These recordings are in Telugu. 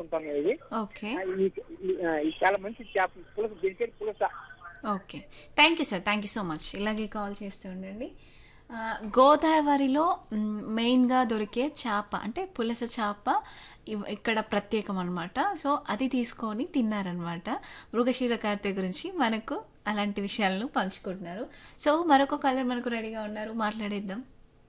ఉంటాం ఇది ఓకే ఆ, ఈ- ఈ- ఆ, ఇది చాలా మంచి చేప పులస గిరికెట్ పులస okay thank you sir thank you so much ఇలాగే కాల్ చేస్తూ ఉండండి ఆ, గోదావరిలో మ్, మెయిన్గా దొరికే చేప అంటే పులస చేప ఇవ్- ఇక్కడ ప్రత్యేకం అనమాట సో అది తీసుకొని తిన్నారనమాట మృగశీర కార్తె గురించి మనకు అలాంటి విషయాలను పంచుకుంటున్నారు సో మరొక కలర్ మనకు రెడీగా ఉన్నారు మాట్లాడేద్దాం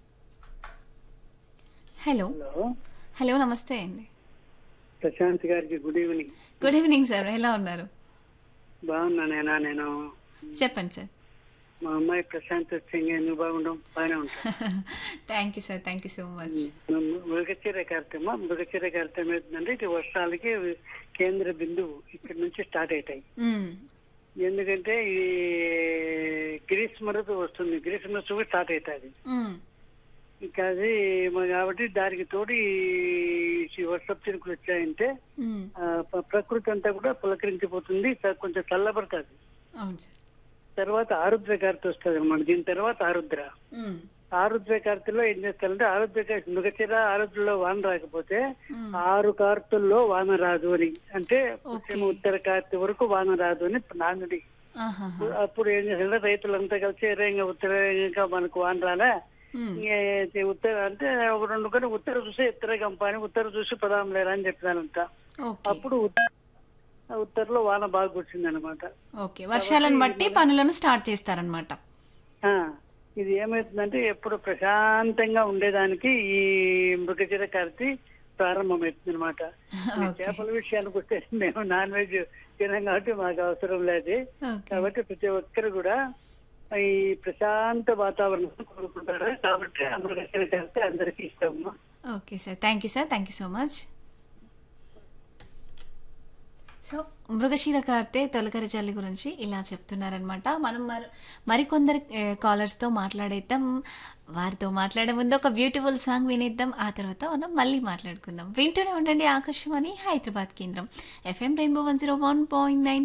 హలో హలో హలో నమస్తే అండి ప్రశాంత్ గారికి good evening good evening sir ఎలా ఉన్నారు బాగున్నానేనా నేను చెప్పండి సార్ మా అమ్మాయి ప్రశాంత్ సింగ్ నువ్వు బాగుండవు బాగానే ఉంటాను thank you sir thank you so much మృగచర్య కార్యక్రమ మృగచర్య కార్యక్రమం ఏంటంటే ఇది వర్షాలకి కేంద్ర బిందువు ఇక్కడ నుంచి స్టార్ట్ అవుతాయి ఎందుకంటే ఈ గ్రీష్మ ఋతువు వస్తుంది గ్రీష్మ ఋతువు స్టార్ట్ అవుతుంది ఇంకా అది మ- కాబట్టి దానికి తోడు ఈ- ఈ వర్షపు చినుకులు వచ్చాయంటే ఆ, ప- ప్రకృతి అంతా కూడా పులకరించిపోతుంది చ- కొంచెం చల్లబడుతుంది అవును సార్ తర్వాత ఆరుద్ర కార్తె వస్తుంది అనమాట దీని తర్వాత ఆరుద్ర మ్మ్. ఆరుద్ర కార్తెలో ఏం చేస్తారంటే ఆరుద్ర కార్తె మృగచిర ఆరుద్రలో వాన రాకపోతే మ్మ్. ఆరు కార్తెల్లో వాన రాదు అని అంటే ఓకే. పశ్చిమ ఉత్తర కార్తె వరకు వాన రాదు అని నానుడి ఆహాహా. అప్పుడు ఏం చేస్తారంటే రైతులంతా కలిసి రేంగా ఉత్తర రేంగా మనకు వాన రాలే మ్మ్. ఇంకే ఉత్తర అంటే ఒక రెండు కొన్ని ఉత్తర చూసి ఉత్తర గంప అని ఉత్తర చూసి పదాం లేరా అని చెప్పినానంట ఓకే అప్పుడు ఉత్త- ఉత్తరలో వాన బాగా కూర్చుంది అనమాట ఓకే వర్షాలను బట్టి పనులను స్టార్ట్ చేస్తారనమాట ఆ, ఇది ఏమవుతుందంటే ఎప్పుడు ప్రశాంతంగా ఉండేదానికి ఈ మృగశిర కార్తి ప్రారంభమవుతుంది అనమాట ఓకే. చేపల విషయానికి వస్తే మేము నాన్ వెజ్ తినాం కాబట్టి మాకు అవసరం లేదు ఓకే కాబట్టి ప్రతి ఒక్కరు కూడా ఈ ప్రశాంత వాతావరణం కోరుకుంటారు కాబట్టి ఆ మృగశిర కార్తి అందరికీ ఇష్టము okay sir thank you sir thank you so much so మృగశీర కార్తె తొలకరి చల్లి గురించి ఇలా చెప్తున్నారనమాట మనం మరి మరికొందరు కాలర్స్తో మాట్లాడేద్దాం వారితో మాట్లాడే ముందు ఒక బ్యూటిఫుల్ సాంగ్ వినేద్దాం ఆ తర్వాత మనం మళ్ళీ మాట్లాడుకుందాం వింటూనే ఉండండి ఆకాశవాణి హైదరాబాద్ కేంద్రం FM rainbow one zero one point nine